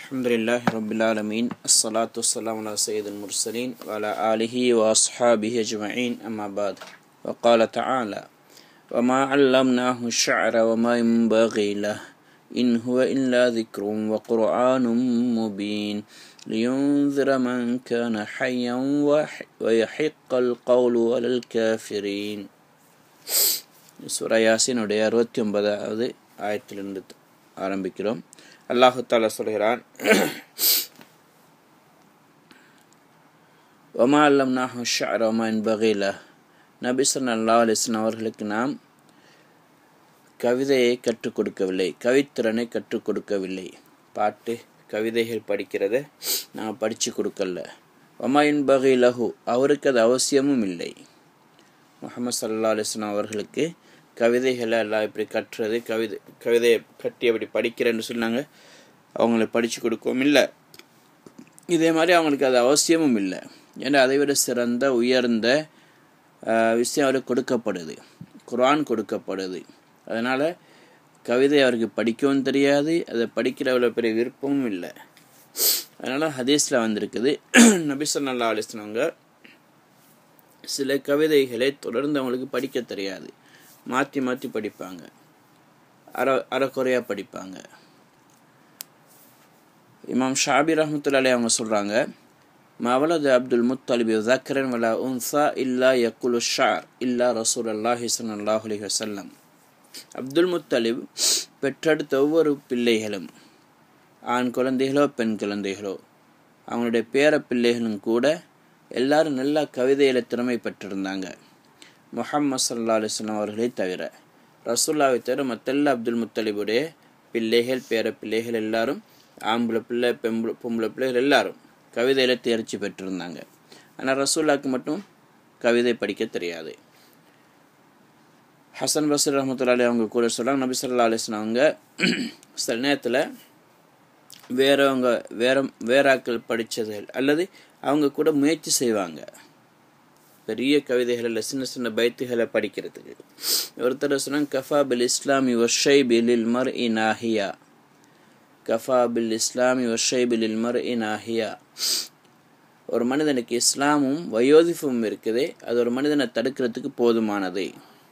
الحمد لله رب العالمين الصلاة والسلام على سيد المرسلين وعلى آله وأصحابه أجمعين أما بعد وقال تعالى وما علمناه الشعر وما ينبغي له إن هو إلا ذكر وقرآن مبين لينذر من كان حيا وح- ويحق القول على الكافرين சூரா யாசினுடைய அறுபத்தி ஒன்பதாவது ஆயத்திலிருந்து ஆரம்பிக்கிறோம் அல்லாஹு தாலா சொல்கிறான் ஒமா அல்லம் நாஹு ஷார் ஒமா என் பகையில நபி சொல்லா அலிஸ்லாம் அவர்களுக்கு நாம் கவிதையை கற்றுக் கொடுக்கவில்லை கவித்திறனை கற்றுக் கொடுக்கவில்லை பாட்டு கவிதைகள் படிக்கிறத நாங்கள் படித்து கொடுக்கல ஒமாயின் பகை லஹு அவருக்கு அது அவசியமும் இல்லை முகமது சல்லா அலிஸ்லாம் அவர்களுக்கு கவிதைகளை எல்லாம் இப்படி கட்டுறது கவிதை கவிதையை கட்டி அப்படி படிக்கிறேன்னு சொன்னாங்க அவங்களுக்கு படித்து கொடுக்கவும் இல்லை இதே மாதிரி அவங்களுக்கு அது அவசியமும் இல்லை ஏன்னா அதை விட சிறந்த உயர்ந்த ஆஹ், விஷயம் அவருக்கு கொடுக்கப்படுது குர்ஆன் கொடுக்கப்படுது அதனால் கவிதை அவருக்கு படிக்கவும் தெரியாது அதை படிக்கிற அவ்வளோ பெரிய விருப்பமும் இல்லை அதனால் ஹதீஸில் வந்திருக்குது நபி ஸல்லல்லாஹு அலைஹி வஸல்லம் அவங்க சில கவிதைகளை தொடர்ந்து அவங்களுக்கு படிக்க தெரியாது மாற்றி மாற்றி படிப்பாங்க அரை அரைக்குறையாக படிப்பாங்க இமாம் ஷாபி ரஹமத்துல்லாலே அவங்க சொல்கிறாங்க மவலது அப்துல் முத்தலிபி ஜக்கரன் வலா உன்சா இல்லா யக்குலு ஷார் இல்லா ரசூல் அல்லாஹி சல்லாஹ் அலி வசல்லம் அப்துல் முத்தலிப் பெற்றெடுத்த ஒவ்வொரு பிள்ளைகளும் ஆண் குழந்தைகளோ பெண் குழந்தைகளோ அவங்களுடைய பேர பிள்ளைகளும் கூட எல்லாரும் நல்லா கவிதையில் திறமை பெற்றிருந்தாங்க முஹம்மது சல்லா அலிஸ்லாம் அவர்களை தவிர ரசூல்லாவை தவிர மற்றெல்லா அப்துல் முத்தலிபுடைய பிள்ளைகள் பேர பிள்ளைகள் எல்லாரும் ஆம்பளை பிள்ளை பெம்பளை பொம்பளை பிள்ளைகள் எல்லாரும் கவிதையில் தேர்ச்சி பெற்றிருந்தாங்க ஆனால் ரசூல்லாவுக்கு மட்டும் கவிதை படிக்க தெரியாது ஹசன் பசீர் ரஹமத்துல்லாலே அவங்க கூட சொல்கிறாங்க நபி சொல்லா அலிஸ்லாம் அவங்க சில நேரத்தில் வேறவங்க வேற வேறாக்கள் படித்ததுகள் அல்லது அவங்க கூட முயற்சி செய்வாங்க பெரிய கவிதைகள் இல்லை சின்ன சின்ன பைத்துகளை படிக்கிறதுக்கு ஒருத்தர் சொன்னாங்க கஃபா பில் இஸ்லாமி ஒஷை பிலில் மர் இ நாஹியா கஃபா பில் இஸ்லாமி ஒஷை பிலில் மர் இ நாஹியா ஒரு மனிதனுக்கு இஸ்லாமும் வயோதிஃபும் இருக்குது அது ஒரு மனிதனை தடுக்கிறதுக்கு போதுமானது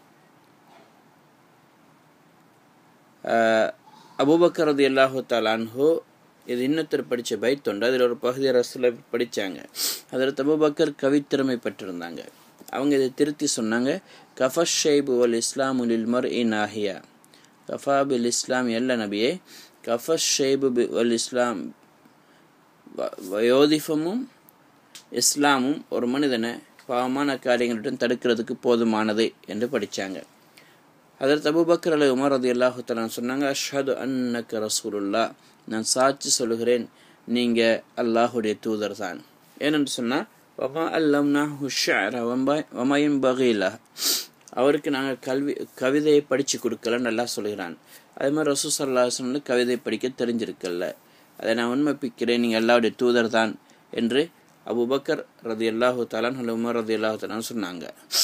ஆஹ் அபூபக்கர் ரதி அல்லாஹு தாலான்ஹோ இது இன்னொருத்தர் படித்த பைத்தொண்டு அதில் ஒரு பகுதி ரசில் படித்தாங்க அதில் அபூபக்கர் கவித்திறமை பெற்றிருந்தாங்க அவங்க இதை திருத்தி சொன்னாங்க கஃபஷ் ஷைபு வல் இஸ்லாம் உலில் மர் இ நாஹியா கஃபா பில் இஸ்லாம் எல்ல நபியே கஃபஷ் ஷைபு பி- வல் இஸ்லாம் வ- வயோதிஃபமும் இஸ்லாமும் ஒரு மனிதனை பாவமான காரியங்களுடன் தடுக்கிறதுக்கு போதுமானது என்று படித்தாங்க அதற்கு அபூபக்கர் அலி உமர் ரதி அல்லாஹு சொன்னாங்க அஷ்ஹது அன்னக்க ரசூலுல்லா நான் சாட்சி சொல்கிறேன் நீங்கள் அல்லாஹுடைய தூதர் தான் ஏனென்று சொன்னால் வமா அல்லம்னா ஹுஷார வமயம் பகீலா அவருக்கு நாங்கள் கல்வி கவிதையை படித்து கொடுக்கலன்னு நல்லா சொல்கிறான் அதே மாதிரி ரசூ சல்லாஹ் கவிதை படிக்க தெரிஞ்சிருக்கல்ல அதை நான் உண்மைப்பிக்கிறேன் நீங்கள் அல்லாஹ்வுடைய தூதர் தான் என்று அபூபக்கர் ரதி அல்லாஹு தலான் உமர் ரதி அல்லாஹு தலான் சொன்னாங்க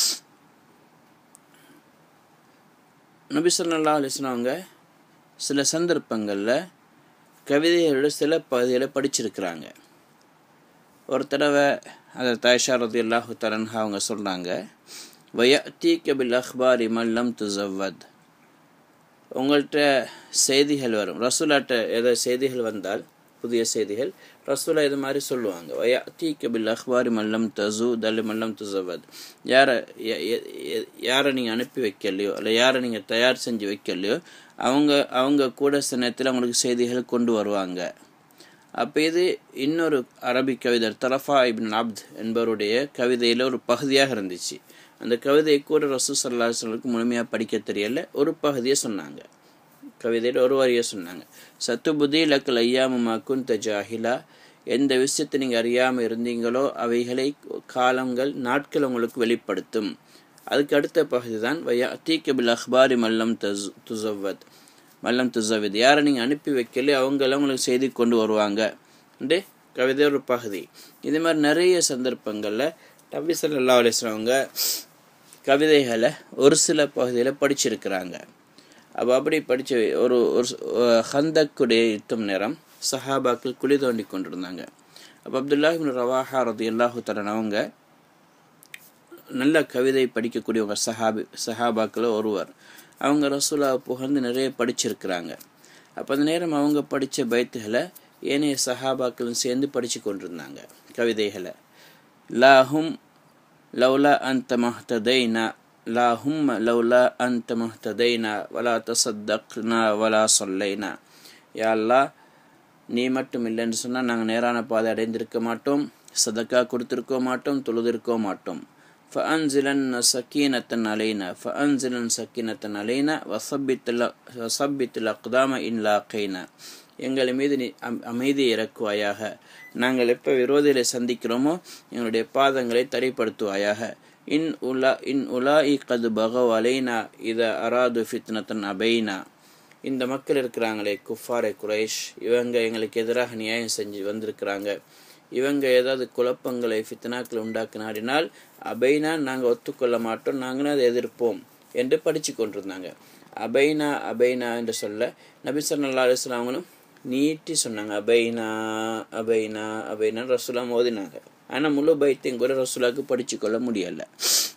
நபி ஸல்லல்லாஹு அலைஹி வஸல்லம் அவங்க சில சந்தர்ப்பங்களில் கவிதைகளோட சில பகுதிகளை படிச்சிருக்கிறாங்க ஒரு தடவை அதை தாய்ஷா ரதி அல்லாஹு தலன்ஹா அவங்க சொல்கிறாங்க வயத்தீ கபில் அஹ்பாரி மல்லம் துசவத் உங்கள்கிட்ட செய்திகள் வரும் ரசூலாட்ட ஏதாவது செய்திகள் வந்தால் புதிய செய்திகள் ரசூலா இது மாதிரி சொல்லுவாங்க வயத்தீ கபில் அஹ்பாரி மல்லம் தசு தல் மல்லம் துசவத் யாரை ய- ய- ய- யாரை நீங்கள் அனுப்பி வைக்கலையோ இல்லை யாரை நீங்கள் தயார் செஞ்சு வைக்கலையோ அவங்க அவங்க கூட சில நேரத்தில் அவங்களுக்கு செய்திகள் கொண்டு வருவாங்க அப்போ இது இன்னொரு அரபிக் கவிதர் தலஃபா இப்ன் அப்த் என்பவருடைய கவிதையில் ஒரு பகுதியாக இருந்துச்சு அந்த கவிதையை கூட ரசூ சல்லாஹலுக்கு முழுமையாக படிக்க தெரியல ஒரு பகுதியை சொன்னாங்க கவிதையில் ஒரு வரியை சொன்னாங்க சத்து புதி லக்கல் ஐயாமுமா குந்த ஜாஹிலா எந்த விஷயத்தை நீங்கள் அறியாமல் இருந்தீங்களோ அவைகளை காலங்கள் நாட்கள் உங்களுக்கு வெளிப்படுத்தும் அதுக்கு அடுத்த பகுதி தான் வையா தீக்கபில் அஹ்பாரி மல்லம் தஸ் துசவத் மல்லம் துசவத் யாரை நீங்கள் அனுப்பி வைக்கல அவங்கெல்லாம் உங்களுக்கு செய்தி கொண்டு வருவாங்க என்று கவிதை ஒரு பகுதி இது மாதிரி நிறைய சந்தர்ப்பங்களில் நபி ஸல்லல்லாஹு அலைஹி வஸல்லம் அவங்க கவிதைகளை ஒரு சில பகுதியில் படிச்சிருக்கிறாங்க அப்போ அப்படி படித்த ஒரு ஒரு ஸ்- அஹ் ஹந்தக்குடைய யுத்தம் நேரம் சஹாபாக்கள் குழி தோண்டி கொண்டிருந்தாங்க அப்போ அப்துல்லாஹிபின் ரவாஹா ரதி அல்லாஹு தரன் அவங்க நல்ல கவிதை படிக்கக்கூடியவங்க சஹாபி சஹாபாக்களில் ஒருவர் அவங்க ரசூலாவை புகழ்ந்து நிறைய படிச்சிருக்கிறாங்க அப்போ அந்த நேரம் அவங்க படித்த பைத்துகளை ஏனைய சஹாபாக்களும் சேர்ந்து படித்து கொண்டிருந்தாங்க கவிதைகளை லாஹும் லவ்லா அந்த மஹ்ததைனா லாஹும் லவ்லா அந்த மஹ்ததைனா வலா தசத்தக்னா வலா சொல்லைனா யா அல்லாஹ் நீ மட்டும் இல்லைன்னு சொன்னால் நாங்கள் நேரான பாதை அடைந்திருக்க மாட்டோம் சதக்கா கொடுத்திருக்க மாட்டோம் தொழுதிருக்க மாட்டோம் فأنزلن سكينة علينا فأنزلن سكينة علينا وثبت وثبت الأقدام إن لاقينا எங்கள் மீது நீ அமைதி இறக்குவாயாக நாங்கள் எப்போ விரோதிகளை சந்திக்கிறோமோ எங்களுடைய பாதங்களை தடைப்படுத்துவாயாக இன் உலா இன் உலா இ கது பகவ் அலைனா இத அராது ஃபித்னத்தன் அபைனா இந்த மக்கள் இருக்கிறாங்களே குஃபாரை குரைஷ் இவங்க எங்களுக்கு எதிராக நியாயம் செஞ்சு வந்திருக்கிறாங்க இவங்க ஏதாவது குழப்பங்களை ஃபித்னாக்களை உண்டாக்கினாடினால் அபைனா நாங்கள் ஒத்துக்கொள்ள மாட்டோம் நாங்களும் அதை எதிர்ப்போம் என்று படித்து கொண்டிருந்தாங்க அபைனா அபைனா என்று சொல்ல நபிசல்லா அலுவலாம் அவங்களும் நீட்டி சொன்னாங்க அபைனா அபைனா அபைனா ரசூலா மோதினாங்க ஆனால் முழு பைத்தையும் கூட ரசூலாவுக்கு படித்து கொள்ள முடியலை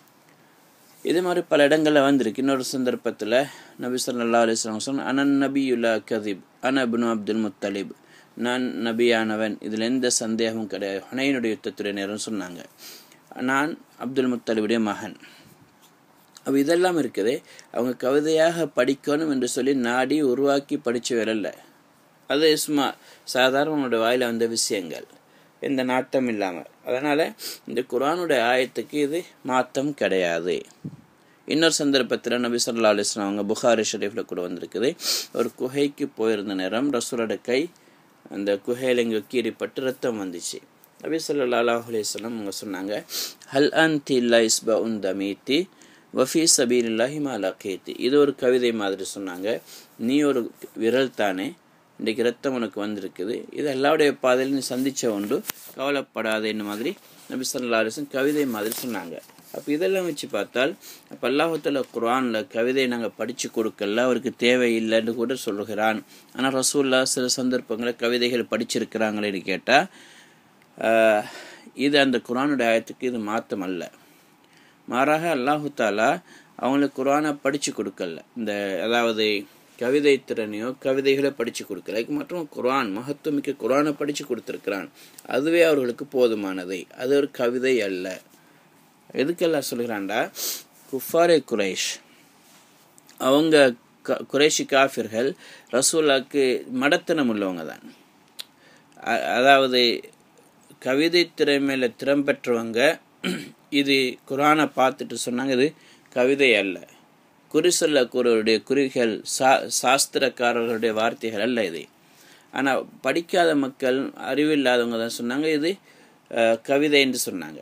இது மாதிரி பல இடங்களில் வந்திருக்கு இன்னொரு சந்தர்ப்பத்தில் நபி சொல்லா அலிஸ்லாம் சொன்ன அனன் நபியுல்லா கதீப் அனபின் அப்துல் முத்தலிப் நான் நபியானவன் இதில் எந்த சந்தேகமும் கிடையாது ஹுனைனுடைய யுத்தத்துடைய நேரம் சொன்னாங்க நான் அப்துல் முத்தலிபுடைய மகன் அப்போ இதெல்லாம் இருக்குது அவங்க கவிதையாக படிக்கணும் என்று சொல்லி நாடி உருவாக்கி படித்து வரல அது சும்மா சாதாரண அவனோட வாயில் வந்த விஷயங்கள் எந்த நாட்டம் இல்லாமல் அதனால் இந்த குரானுடைய ஆயத்துக்கு இது மாத்தம் கிடையாது இன்னொரு சந்தர்ப்பத்தில் நபி சொல்லா அலிஸ்லாம் அவங்க புகாரி ஷரீஃபில் கூட வந்திருக்குது ஒரு குகைக்கு போயிருந்த நேரம் ரசூலோட கை அந்த குகையில் இங்கே கீறிப்பட்டு ரத்தம் வந்துச்சு நபி சொல்லா அல்லாஹ் அலிஸ்லாம் அவங்க சொன்னாங்க ஹல் அன் தில்லா இஸ்பா உன் தமீத்தி வஃபி சபீலில்லாஹி மாலா கேத்தி இது ஒரு கவிதை மாதிரி சொன்னாங்க நீ ஒரு விரல் தானே இன்றைக்கு ரத்தம் உனக்கு வந்திருக்குது இது எல்லாருடைய பாதையில் நீ சந்திச்ச உண்டு கவலைப்படாதேன்னு மாதிரி நபி சொல்லா அலிஸ்லாம் கவிதை மாதிரி சொன்னாங்க அப்போ இதெல்லாம் வச்சு பார்த்தால் அப்போ அல்லாஹத்தில் குரானில் கவிதை நாங்கள் படித்து கொடுக்கல அவருக்கு தேவையில்லைன்னு கூட சொல்லுகிறான் ஆனால் ரசூல்லா சில சந்தர்ப்பங்களில் கவிதைகள் படிச்சிருக்கிறாங்களேன்னு கேட்டால் இது அந்த குரானுடைய ஆயத்துக்கு இது மாற்றம் அல்ல மாறாக அல்லாஹு தாலா அவங்களுக்கு குரானை படித்து கொடுக்கல இந்த அதாவது கவிதை திறனையோ கவிதைகளை படித்து கொடுக்கல மற்றும் குரான் மகத்துவமிக்க குரானை படித்து கொடுத்துருக்கிறான் அதுவே அவர்களுக்கு போதுமானதை அது ஒரு கவிதை அல்ல எதுக்கெல்லாம் சொல்கிறான்டா குஃபாரே குரைஷ் அவங்க க குறைஷி காஃபிர்கள் ரசூலாக்கு மடத்தனம் உள்ளவங்க தான் அதாவது கவிதை திறமையில் திறம் பெற்றவங்க இது குரானை பார்த்துட்டு சொன்னாங்க இது கவிதை அல்ல குறி சொல்லக்கூறவருடைய குறிகள் சா சாஸ்திரக்காரர்களுடைய வார்த்தைகள் அல்ல இது ஆனால் படிக்காத மக்கள் அறிவில்லாதவங்க தான் சொன்னாங்க இது கவிதை என்று சொன்னாங்க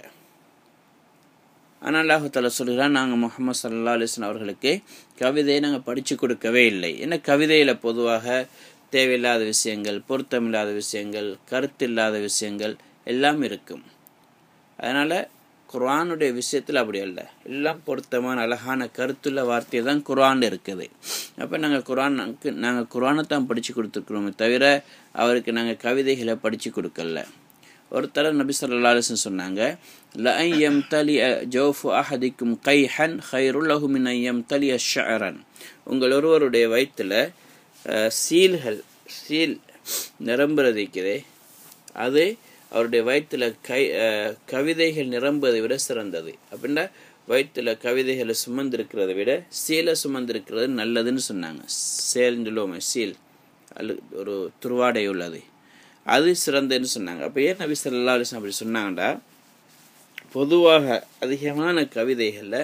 ஆனால் அல்லாஹால சொல்கிறான் நாங்கள் முகமது சல்லா அலிஸ்லாம் அவர்களுக்கு கவிதையை நாங்கள் படித்து கொடுக்கவே இல்லை ஏன்னா கவிதையில் பொதுவாக தேவையில்லாத விஷயங்கள் பொருத்தமில்லாத விஷயங்கள் கருத்தில்லாத விஷயங்கள் எல்லாம் இருக்கும் அதனால் குர்ஆனுடைய விஷயத்தில் அப்படி அல்ல எல்லாம் பொருத்தமான அழகான கருத்துள்ள வார்த்தை தான் குர்ஆன் இருக்குது அப்போ நாங்கள் குர்ஆன் நாங்கள் குர்ஆனை தான் படித்து கொடுத்துருக்குறோமே தவிர அவருக்கு நாங்கள் கவிதைகளை படித்து கொடுக்கல ஒருத்தர் நபி சொல்லா அலிஸ்லம் சொன்னாங்க லஐ எம் தலி ஜோஃபு அஹதிக்கும் கைஹன் ஹைருல்லஹு மின் ஐயம் தலி அஷரன் உங்கள் ஒருவருடைய வயிற்றில் சீல்கள் சீல் நிரம்புறதிக்கிறே அது அவருடைய வயிற்றில் கை கவிதைகள் நிரம்புவதை விட சிறந்தது அப்படின்னா வயிற்றில் கவிதைகளை சுமந்திருக்கிறத விட சீலை சுமந்திருக்கிறது நல்லதுன்னு சொன்னாங்க சேல்னு சொல்லுவோமே சீல் அல்ல ஒரு துருவாடை உள்ளது அது சிறந்ததுன்னு சொன்னாங்க அப்போ ஏன் நபி சொல்லா அலிஸ்லாம் அப்படி சொன்னாங்கடா பொதுவாக அதிகமான கவிதைகளில்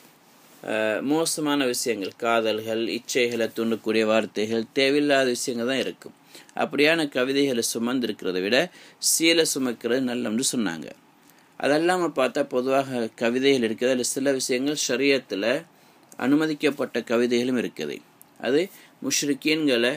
மோசமான விஷயங்கள் காதல்கள் இச்சைகளை தூண்டக்கூடிய வார்த்தைகள் தேவையில்லாத விஷயங்கள் தான் இருக்கும் அப்படியான கவிதைகளை சுமந்திருக்கிறத விட சீலை சுமக்கிறது நல்லம்னு சொன்னாங்க அதெல்லாமல் பார்த்தா பொதுவாக கவிதைகள் இருக்குது அதில் சில விஷயங்கள் ஷரியத்தில் அனுமதிக்கப்பட்ட கவிதைகளும் இருக்குது அது முஷ்ரிக்கீன்களை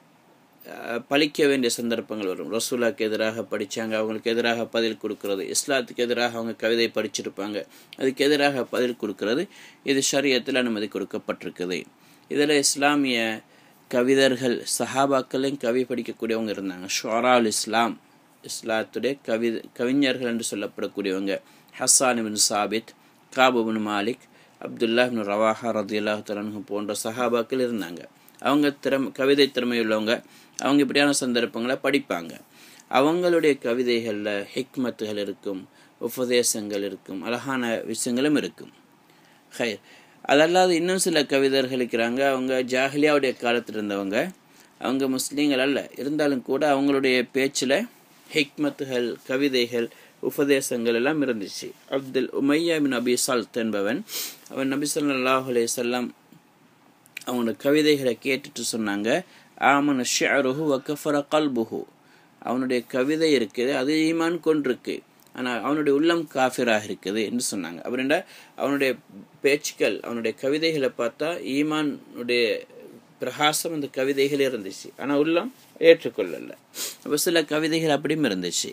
பழிக்க வேண்டிய சந்தர்ப்பங்கள் வரும் ரசூலாக்கு எதிராக படித்தாங்க அவங்களுக்கு எதிராக பதில் கொடுக்கறது இஸ்லாத்துக்கு எதிராக அவங்க கவிதை படிச்சிருப்பாங்க அதுக்கு எதிராக பதில் கொடுக்கறது இது ஷரியத்தில் அனுமதி கொடுக்கப்பட்டிருக்குது இதில் இஸ்லாமிய கவிதர்கள் சஹாபாக்களையும் கவி படிக்கக்கூடியவங்க இருந்தாங்க ஷோரால் இஸ்லாம் இஸ்லாத்துடைய கவி கவிஞர்கள் என்று சொல்லப்படக்கூடியவங்க ஹஸ்ஸான் பின் சாபித் காபு பின் மாலிக் அப்துல்லா பின் ரவாஹா ரதியுல்லாஹ் தலன்ஹு போன்ற சஹாபாக்கள் இருந்தாங்க அவங்க திறமை கவிதை திறமை உள்ளவங்க அவங்க இப்படியான சந்தர்ப்பங்களை படிப்பாங்க அவங்களுடைய கவிதைகளில் ஹிக்மத்துகள் இருக்கும் உபதேசங்கள் இருக்கும் அழகான விஷயங்களும் இருக்கும் ஹை அதல்லாது இன்னும் சில கவிதர்கள் இருக்கிறாங்க அவங்க ஜாஹிலியாவுடைய காலத்தில் இருந்தவங்க அவங்க முஸ்லீம்கள் அல்ல இருந்தாலும் கூட அவங்களுடைய பேச்சில் ஹிக்மத்துகள் கவிதைகள் உபதேசங்கள் எல்லாம் இருந்துச்சு அப்துல் உமையா பின் அபி சல்த் என்பவன் அவன் நபி ஸல்லல்லாஹு அலைஹி வஸல்லம் அவனோட கவிதைகளை கேட்டுட்டு சொன்னாங்க ஆமன ஷிஅருஹு வ கஃபர கல்புஹு அவனுடைய கவிதை இருக்குது அது ஈமான் கொண்டிருக்கு ஆனால் அவனுடைய உள்ளம் காஃபிராக இருக்குது என்று சொன்னாங்க அப்படின்னா அவனுடைய பேச்சுக்கள் அவனுடைய கவிதைகளை பார்த்தா ஈமானுடைய பிரகாசம் அந்த கவிதைகள் இருந்துச்சு ஆனால் உள்ளம் ஏற்றுக்கொள்ளல அப்போ சில கவிதைகள் அப்படியும் இருந்துச்சு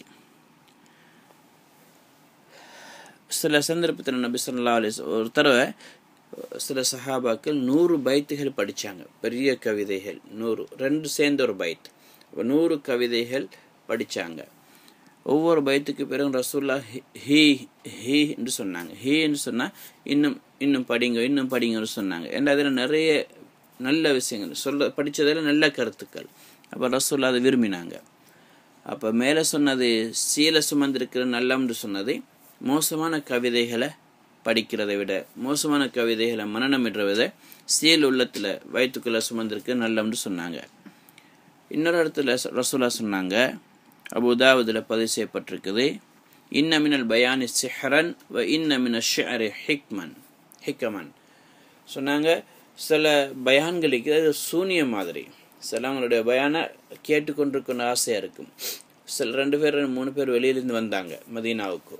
சில சந்தர்ப்பத்தில் நபி சொல்லா அலிஸ் ஒரு தடவை சில சஹாபாக்கள் நூறு பைத்துகள் படித்தாங்க பெரிய கவிதைகள் நூறு ரெண்டு சேர்ந்த ஒரு பைத் நூறு கவிதைகள் படித்தாங்க ஒவ்வொரு பைத்துக்கு பிறகு ரசூல்லா ஹீ ஹீ என்று சொன்னாங்க ஹீ என்று சொன்னால் இன்னும் இன்னும் படிங்க இன்னும் படிங்கன்னு சொன்னாங்க ஏன்னா அதில் நிறைய நல்ல விஷயங்கள் சொல்ல படித்ததில் நல்ல கருத்துக்கள் அப்போ ரசூல்லா அதை விரும்பினாங்க அப்போ மேலே சொன்னது சீல சுமந்திருக்கிற நல்லம்னு சொன்னது மோசமான கவிதைகளை படிக்கிறதை விட மோசமான கவிதைகளை மனநமிடுற விட சீல் உள்ளத்தில் வயிற்றுக்குள்ளே சுமந்திருக்கு நல்லம்னு சொன்னாங்க இன்னொரு இடத்துல ரசூலா சொன்னாங்க அபுதாவதில் பதிவு செய்யப்பட்டிருக்குது இன்னமினல் பயானி சிஹரன் வ இன்னமின ஷிஅரி ஹிக்மன் ஹிக்கமன் சொன்னாங்க சில பயான்களுக்கு அது சூனிய மாதிரி சிலவங்களுடைய பயானை கேட்டுக்கொண்டிருக்கணும் ஆசையாக இருக்கும் சில ரெண்டு பேர் மூணு பேர் வெளியிலேருந்து வந்தாங்க மதீனாவுக்கு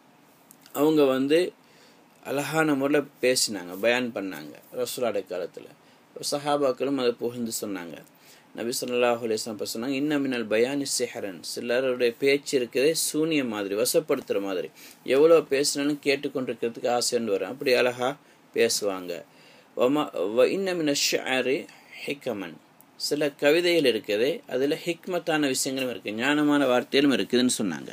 அவங்க வந்து அழகான முறையில் பேசினாங்க பயான் பண்ணாங்க ரசூலாடைய காலத்தில் சஹாபாக்களும் அதை புகழ்ந்து சொன்னாங்க நபி சொல்லாஹ் அலிஸ்லாம் இப்போ சொன்னாங்க இன்னமினல் பயானி சிஹரன் சிலருடைய பேச்சு இருக்கிறதே சூனிய மாதிரி வசப்படுத்துகிற மாதிரி எவ்வளோ பேசினாலும் கேட்டுக்கொண்டிருக்கிறதுக்கு ஆசைன்னு வரும் அப்படி அழகாக பேசுவாங்க ஒமா இன்னமின ஷாரி ஹிக்கமன் சில கவிதைகள் இருக்குது அதில் ஹிக்மத்தான விஷயங்களும் இருக்குது ஞானமான வார்த்தைகளும் இருக்குதுன்னு சொன்னாங்க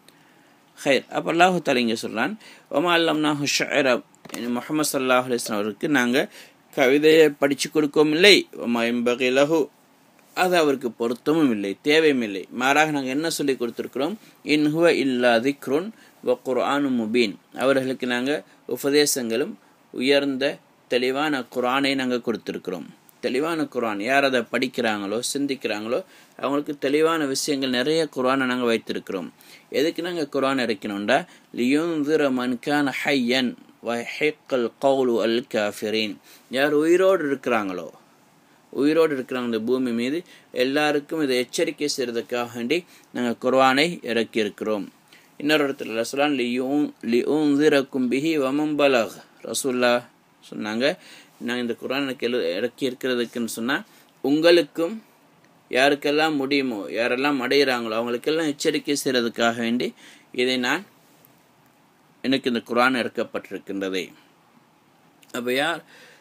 ஹைர் அப்போ அல்லாஹு தாலா இங்கே சொல்கிறான் ஒமா அல்லம்னாஹு ஷாயிரா முகமது சல்லாஹ் அலிஸ்லாம் அவருக்கு நாங்கள் கவிதையை படித்து கொடுக்கவும் இல்லை ஒமா எம்பகை லஹு அது அவருக்கு பொருத்தமும் இல்லை தேவையும் இல்லை மாறாக நாங்கள் என்ன சொல்லி கொடுத்துருக்குறோம் இன்ஹுவ இல்லா திக்ருன் வ குர்ஆனு முபீன் அவர்களுக்கு நாங்கள் உபதேசங்களும் உயர்ந்த தெளிவான குரானை நாங்கள் கொடுத்துருக்குறோம் தெளிவான குரான் யார் அதை படிக்கிறாங்களோ சிந்திக்கிறாங்களோ அவங்களுக்கு தெளிவான விஷயங்கள் நிறைய குரானை நாங்கள் வைத்திருக்கிறோம் எதுக்கு நாங்கள் குரான் இறக்கணும்டா லியுந்திர மன்கான் ஹையன் வஹிக்கல் கவுலு அல் காஃபிரீன் யார் உயிரோடு இருக்கிறாங்களோ உயிரோடு இருக்கிறாங்க இந்த பூமி மீது எல்லாருக்கும் இதை எச்சரிக்கை செய்கிறதுக்காக வேண்டி நாங்கள் குர்வானை இறக்கியிருக்கிறோம் இன்னொரு இடத்துல ரசூலான் லியூன் லியூந்திரக்கும் பிஹி வமம்பலக் ரசூல்லா சொன்னாங்க நாங்கள் இந்த குரான் எனக்கு எழு இறக்கி இருக்கிறதுக்குன்னு சொன்னால் உங்களுக்கும் யாருக்கெல்லாம் முடியுமோ யாரெல்லாம் அடையிறாங்களோ அவங்களுக்கெல்லாம் எச்சரிக்கை செய்கிறதுக்காக வேண்டி இதை நான் எனக்கு இந்த குரான் இறக்கப்பட்டிருக்கின்றதே அப்போ யார்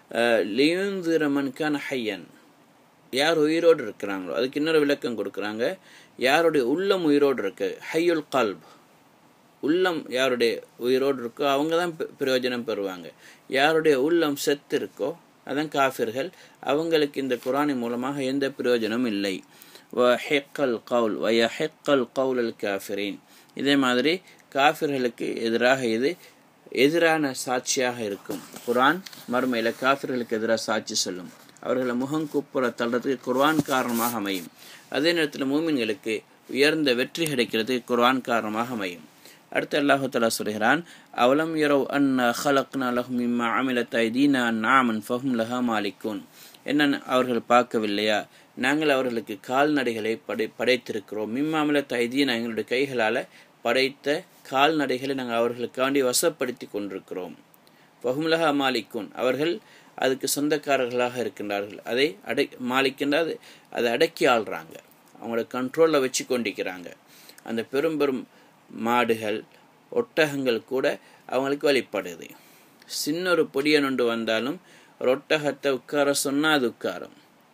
லியுந்திரமன்கான ஹையன் யார் உயிரோடு இருக்கிறாங்களோ அதுக்கு இன்னொரு விளக்கம் கொடுக்குறாங்க யாருடைய உள்ளம் உயிரோடு இருக்கு ஹையுல் கல்ப் உள்ளம் யாருடைய உயிரோடு இருக்கோ அவங்க தான் பிரயோஜனம் பெறுவாங்க யாருடைய உள்ளம் செத்து இருக்கோ அதான் காஃபிர்கள் அவங்களுக்கு இந்த குரானின் மூலமாக எந்த பிரயோஜனமும் இல்லை வ ஹெக்கல் கவுல் வய ஹெக்கல் கவுல் அல் காஃபிரின் இதே மாதிரி காஃபிர்களுக்கு எதிராக இது எதிரான சாட்சியாக இருக்கும் குரான் மறுமையில் காஃபிர்களுக்கு எதிராக சாட்சி சொல்லும் அவர்களை முகம் கூப்புற தள்ளுறதுக்கு குர்வான் காரணமாக அமையும் அதே நேரத்தில் மூமின்களுக்கு உயர்ந்த வெற்றி கிடைக்கிறதுக்கு குர்வான் காரணமாக அமையும் அடுத்து அல்லாஹு தலா சொல்கிறான் அவலம் யரவ் அன்னா ஹலக்னா லஹும் இம்மா அமிலத் ஐதீனா நாமன் ஃபஹும் லஹா மாலிக்கூன் என்ன அவர்கள் பார்க்கவில்லையா நாங்கள் அவர்களுக்கு கால்நடைகளை படை படைத்திருக்கிறோம் மிம்மா அமிலத் ஐதீனா எங்களுடைய கைகளால் படைத்த கால்நடைகளை நாங்கள் அவர்களுக்காண்டி வசப்படுத்தி கொண்டிருக்கிறோம் ஃபஹும்லஹா மாலிக்கூன் அவர்கள் அதுக்கு சொந்தக்காரர்களாக இருக்கின்றார்கள் அதை அடை மாலிக்கின்ற அது அதை அடக்கி ஆள்றாங்க அவங்களோட கண்ட்ரோலில் வச்சு கொண்டிருக்கிறாங்க அந்த பெரும் பெரும் மாடுகள் ஒட்டகங்கள் கூட அவங்களுக்கு வழிபடுது சின்ன ஒரு பொடியன் ஒன்று வந்தாலும் ஒரு ஒட்டகத்தை உட்கார சொன்னால் அது உட்காரம்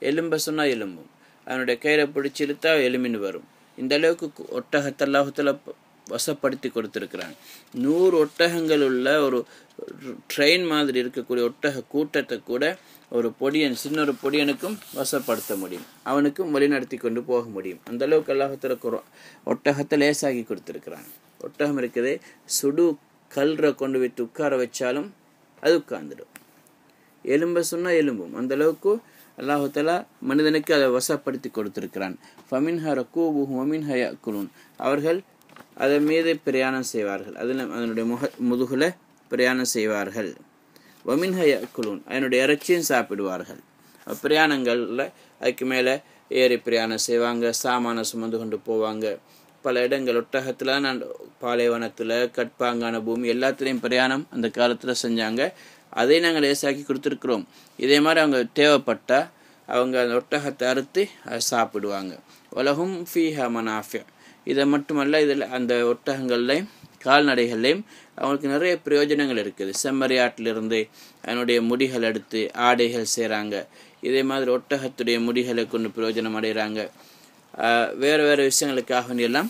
எலும்ப சொன்னால் எலும்பும் அதனுடைய கையில் பிடிச்சி இழுத்தா எலும்பின்னு வரும் இந்த அளவுக்கு கு- ஒட்டகத்தை அல்லாஹுத்தில் வசப்படுத்தி கொடுத்துருக்குறாங்க நூறு ஒட்டகங்கள் உள்ள ஒரு ட்ரெயின் மாதிரி இருக்கக்கூடிய ஒட்டக கூட்டத்தை கூட ஒரு பொடியன் சின்ன ஒரு பொடியனுக்கும் வசப்படுத்த முடியும் அவனுக்கும் வழிநடத்தி கொண்டு போக முடியும் அந்த அளவுக்கு அல்லாஹத்தில் குற- ஒட்டகத்தை லேசாகி கொடுத்துருக்குறாங்க ஒட்டகம் இருக்குது சுடு கல்றை கொண்டு விட்டு உட்கார வச்சாலும் அது உட்கார்ந்துடும் எலும்ப சொன்னால் எலும்பும் அந்த அளவுக்கு அல்லாஹு தஆலா மனிதனுக்கு அதை வசப்படுத்தி கொடுத்திருக்கிறான் ஃபமின்ஹ ரக்கூபுஹும் வமின்ஹ யக்குலூன் அவர்கள் அதன் மீது பிரயாணம் செய்வார்கள் அதில் அதனுடைய முக முதுகுல பிரயாணம் செய்வார்கள் வமின்ஹ யக்குலூன் அதனுடைய இறைச்சியும் சாப்பிடுவார்கள் அப்ப பிரயாணங்கள்ல அதுக்கு மேலே ஏறி பிரயாணம் செய்வாங்க சாமான சுமந்து கொண்டு போவாங்க பல இடங்கள் ஒட்டகத்தில் நான் பாலைவனத்தில் கட்பாங்கான பூமி எல்லாத்துலேயும் பிரயாணம் அந்த காலத்தில் செஞ்சாங்க அதை நாங்கள் லேசாக்கி கொடுத்துருக்குறோம் இதே மாதிரி அவங்க தேவைப்பட்டா அவங்க அந்த ஒட்டகத்தை அறுத்து அதை சாப்பிடுவாங்க உலகும் ஃபீஹா மனாஃபியா இதை மட்டுமல்ல இதில் அந்த ஒட்டகங்கள்லையும் கால்நடைகள்லையும் அவங்களுக்கு நிறைய பிரயோஜனங்கள் இருக்குது செம்மறியாட்டிலிருந்து அதனுடைய முடிகள் எடுத்து ஆடைகள் செய்கிறாங்க இதே மாதிரி ஒட்டகத்துடைய முடிகளை கொண்டு பிரயோஜனம் அடைகிறாங்க வேறு வேறு விஷயங்களுக்காக வேண்டி எல்லாம்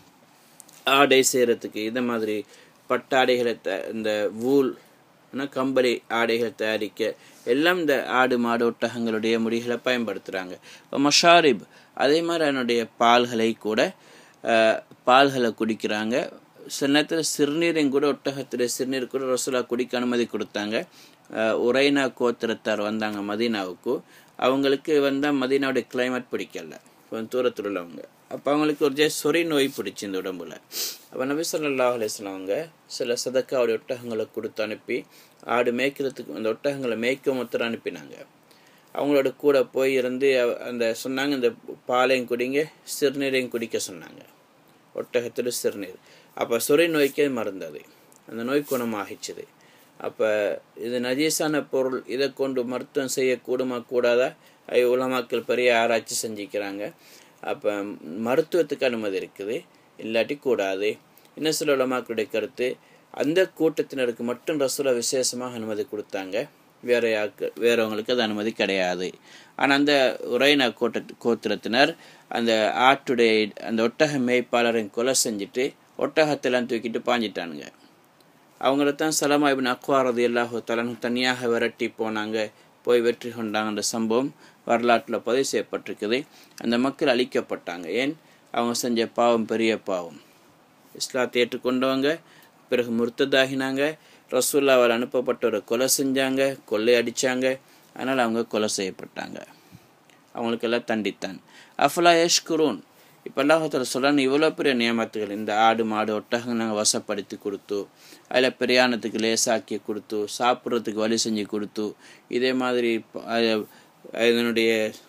ஆடை செய்கிறதுக்கு இந்த மாதிரி பட்டாடைகளை த இந்த வூல் ஆனா கம்பளி ஆடைகள் தயாரிக்க எல்லாம் இந்த ஆடு மாடு ஒட்டகங்களுடைய முடிகளை பயன்படுத்துகிறாங்க இப்போ மஷாரிப் அதே மாதிரி அதனுடைய பால்களை கூட அஹ், பால்களை குடிக்கிறாங்க சில நேரத்தில் சிறுநீரையும் கூட ஒட்டகத்துடைய சிறுநீர் கூட ரசூலா குடிக்க அனுமதி கொடுத்தாங்க அஹ், உரைனா கோத்திரத்தார் வந்தாங்க மதீனாவுக்கு அவங்களுக்கு வந்தால் மதீனாவுடைய கிளைமேட் பிடிக்கல கொஞ்சம் தூரத்தில் உள்ளவங்க அப்போ அவங்களுக்கு ஒரு ஜெய சொறி நோய் பிடிச்சி இந்த உடம்புல அப்போ நபி ஸல்லல்லாஹு அலைஹி வஸல்லம் அவங்க சில சதக்காவுடைய ஒட்டகங்களை கொடுத்து அனுப்பி ஆடு மேய்க்கிறதுக்கு அந்த ஒட்டகங்களை மேய்க்க மொத்தம் அனுப்பினாங்க அவங்களோட கூட போய் இருந்து அவ- அந்த சொன்னாங்க இந்த பாலையும் குடிங்க சிறுநீரையும் குடிக்க சொன்னாங்க ஒட்டகத்தில் சிறுநீர் அப்போ சொறி நோய்க்கே மருந்தது அந்த நோய் குணமாகிச்சுது அப்போ இது நஜீஸான பொருள் இதை கொண்டு மருத்துவம் செய்யக்கூடுமா கூடாதா ஐ- உலமாக்கள் பெரிய ஆராய்ச்சி செஞ்சுக்கிறாங்க அப்போ மருத்துவத்துக்கு அனுமதி இருக்குது இல்லாட்டி கூடாது இன்னும் சில உலமாக்களுடைய கருத்து அந்த கூட்டத்தினருக்கு மட்டும் ரசூலா விசேஷமாக அனுமதி கொடுத்தாங்க வேற யாருக்கு வேறவங்களுக்கு அது அனுமதி கிடையாது ஆனால் அந்த உரையின கோட்ட கோத்திரத்தினர் அந்த ஆட்டுடைய அந்த ஒட்டக மேய்ப்பாளரையும் கொலை செஞ்சுட்டு ஒட்டகத்தெல்லாம் தூக்கிட்டு பாஞ்சிட்டானுங்க அவங்கள தான் சலமா இபின் அக்வாரது எல்லாஹு தலனும் தனியாக விரட்டி போனாங்க போய் வெற்றி கொண்டாங்கன்ற சம்பவம் வரலாற்றில் பதிவு செய்யப்பட்டிருக்குது அந்த மக்கள் அழிக்கப்பட்டாங்க ஏன் அவங்க செஞ்ச பாவம் பெரிய பாவம் இஸ்லாத்தை ஏற்றுக்கொண்டவங்க பிறகு முர்த்ததாகினாங்க ரசூல்லாவால் அனுப்பப்பட்டவரை கொலை செஞ்சாங்க கொள்ளை அடித்தாங்க அதனால் அவங்க கொலை செய்யப்பட்டாங்க அவங்களுக்கெல்லாம் தண்டித்தான் அஃபலா யஷ்குரூன் இப்போ அல்லாஹால சொல்கிறான் இவ்வளோ பெரிய நியமத்துகள் இந்த ஆடு மாடு ஒட்டகம் நாங்கள் வசப்படுத்தி கொடுத்து அதில் பிரயாணத்துக்கு லேசாக்கி கொடுத்து சாப்பிட்றதுக்கு வழி செஞ்சு கொடுத்து இதே மாதிரி ப- அது- அதனுடைய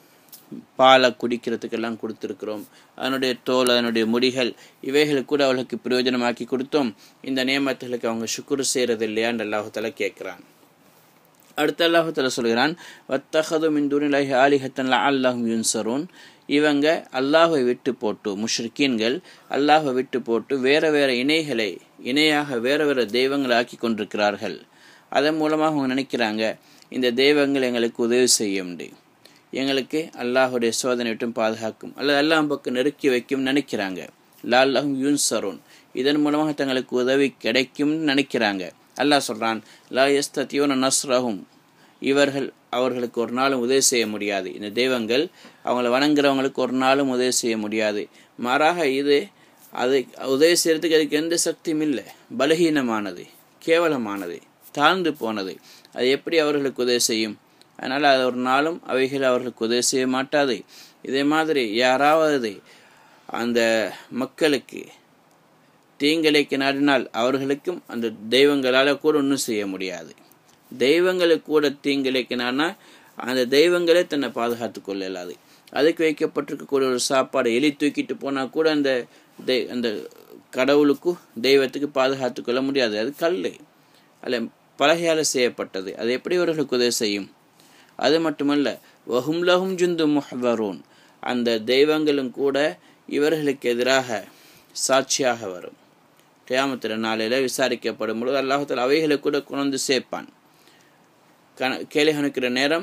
பாலை குடிக்கிறதுக்கெல்லாம் கொடுத்துருக்குறோம் அதனுடைய தோல் அதனுடைய முடிகள் இவைகளை கூட அவர்களுக்கு பிரயோஜனமாக்கி கொடுத்தோம் இந்த நியமத்துகளுக்கு அவங்க சுக்குரு செய்கிறது இல்லையான்னு அல்லாஹால கேட்குறான் அடுத்த அல்லாஹால சொல்கிறான் வத்தஹது மின் துனிலாஹி ஆலிஹத்தன் அல்லாஹும் யுன்சரூன் இவங்க அல்லாஹை விட்டு போட்டு முஷ்ரிக்கீன்கள் அல்லாஹை விட்டு போட்டு வேற வேற இணைகளை இணையாக வேற வேற தெய்வங்களை ஆக்கி கொண்டிருக்கிறார்கள் அதன் மூலமாக அவங்க நினைக்கிறாங்க இந்த தெய்வங்கள் எங்களுக்கு உதவி செய்யும் எங்களுக்கு அல்லாஹுடைய சோதனை விட்டும் பாதுகாக்கும் அல்லது அல்லாஹ் பக்கம் நெருக்கி வைக்கும் நினைக்கிறாங்க லால்லஹும் யூன்சரோன் இதன் மூலமாக தங்களுக்கு உதவி கிடைக்கும்னு நினைக்கிறாங்க அல்லாஹ் சொல்றான் லா எஸ்தத்தியோன நஸ்ரஹும் இவர்கள் அவர்களுக்கு ஒரு நாளும் உதவி செய்ய முடியாது இந்த தெய்வங்கள் அவங்கள வணங்குறவங்களுக்கு ஒரு நாளும் உதவி செய்ய முடியாது மாறாக இது அது உதவி செய்யறதுக்கு அதுக்கு எந்த சக்தியும் இல்லை பலகீனமானது கேவலமானது தாழ்ந்து போனது அது எப்படி அவர்களுக்கு உதவி செய்யும் அதனால் அது ஒரு நாளும் அவைகள் அவர்களுக்கு உதவி செய்ய மாட்டாது இதே மாதிரி யாராவது அந்த மக்களுக்கு தீங்கிழைக்க நாடினால் அவர்களுக்கும் அந்த தெய்வங்களால் கூட ஒன்றும் செய்ய முடியாது தெய்வங்களுக்கு கூட தீங்கிழைக்கினான்னா அந்த தெய்வங்களே தன்னை பாதுகாத்து கொள்ள இயலாது அதுக்கு வைக்கப்பட்டிருக்கக்கூடிய ஒரு சாப்பாடு எலி தூக்கிட்டு போனால் கூட அந்த தெய் அந்த கடவுளுக்கும் தெய்வத்துக்கு பாதுகாத்து கொள்ள முடியாது அது கல் அதில் பலகையால் செய்யப்பட்டது அது எப்படி அவர்களுக்கு உதவி செய்யும் அது மட்டுமல்ல வஹும்லஹும் ஜுந்து முஹ்வரூன் அந்த தெய்வங்களும் கூட இவர்களுக்கு எதிராக சாட்சியாக வரும் கியாமத்திர நாளையில் விசாரிக்கப்படும் பொழுது அல்லாஹால அவைகளை கூட கொண்டு சேர்ப்பான் கண கேள்வி கணக்கிற நேரம்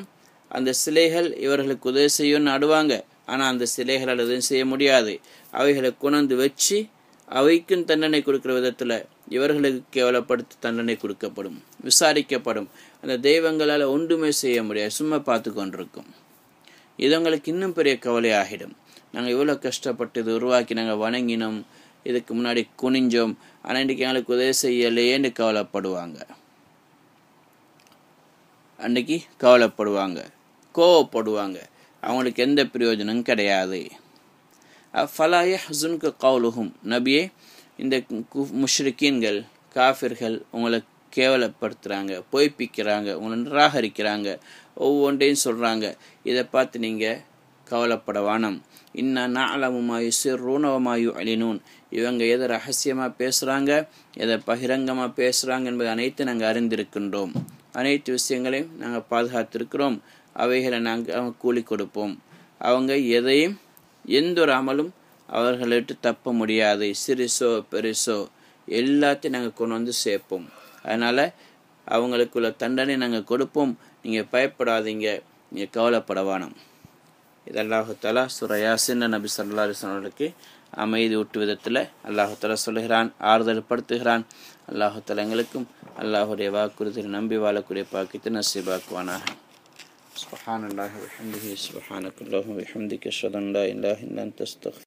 அந்த சிலைகள் இவர்களுக்கு உதவி செய்யும்னு அடுவாங்க ஆனால் அந்த சிலைகளால் எதுவும் செய்ய முடியாது அவைகளை கொண்டு வச்சு அவைக்கும் தண்டனை கொடுக்குற விதத்தில் இவர்களுக்கு கேவலப்படுத்தி தண்டனை கொடுக்கப்படும் விசாரிக்கப்படும் அந்த தெய்வங்களால் ஒன்றுமே செய்ய முடியாது சும்மா பார்த்து கொண்டிருக்கும் இது உங்களுக்கு இன்னும் பெரிய கவலை ஆகிடும் நாங்கள் இவ்வளோ கஷ்டப்பட்டு இது உருவாக்கி நாங்கள் வணங்கினோம் இதுக்கு முன்னாடி குனிஞ்சோம் ஆனால் இன்றைக்கி எங்களுக்கு உதவி செய்யலையேன்னு கவலைப்படுவாங்க அன்றைக்கி கவலைப்படுவாங்க கோவப்படுவாங்க அவங்களுக்கு எந்த பிரயோஜனமும் கிடையாது ஃபலாய ஹசுன்கு கவுலுகும் நபியே இந்த முஷ்ரிக்கீன்கள் காஃபிர்கள் உங்களை கேவலப்படுத்துகிறாங்க பொய்ப்பிக்கிறாங்க உங்களை நிராகரிக்கிறாங்க ஒவ்வொன்றையும் சொல்கிறாங்க இதை பார்த்து நீங்கள் கவலைப்பட வானம் இன்னா நாளமுமாயு சிறுனவமாயு அலினூன் இவங்க எதை ரகசியமாக பேசுகிறாங்க எதை பகிரங்கமாக பேசுகிறாங்க என்பதை அனைத்து நாங்கள் அறிந்திருக்கின்றோம் அனைத்து விஷயங்களையும் நாங்கள் பாதுகாத்திருக்கிறோம் அவைகளை நாங்கள் கூலி கொடுப்போம் அவங்க எதையும் எந்த ஒரு அமலும் அவர்களை விட்டு தப்ப முடியாது சிறுசோ பெருசோ எல்லாத்தையும் நாங்கள் கொண்டு வந்து சேர்ப்போம் அதனால் அவங்களுக்குள்ள தண்டனை நாங்கள் கொடுப்போம் நீங்கள் பயப்படாதீங்க நீங்கள் கவலைப்பட வேணாம் இது அல்லாஹாலா சுர யாசின் நபி சல்லா அலிஸ்வர்களுக்கு அமைதி ஊட்டு விதத்தில் அல்லாஹாலா சொல்லுகிறான் ஆறுதல் படுத்துகிறான் அல்லாஹாலா எங்களுக்கும் அல்லாஹுடைய வாக்குறுதியில் நம்பி வாழக்கூடிய பாக்கியத்தை நசீபாக்குவானாக سبحان الله وبحمده سبحانك اللهم وبحمدك اشهد ان لا اله الا انت استغفرك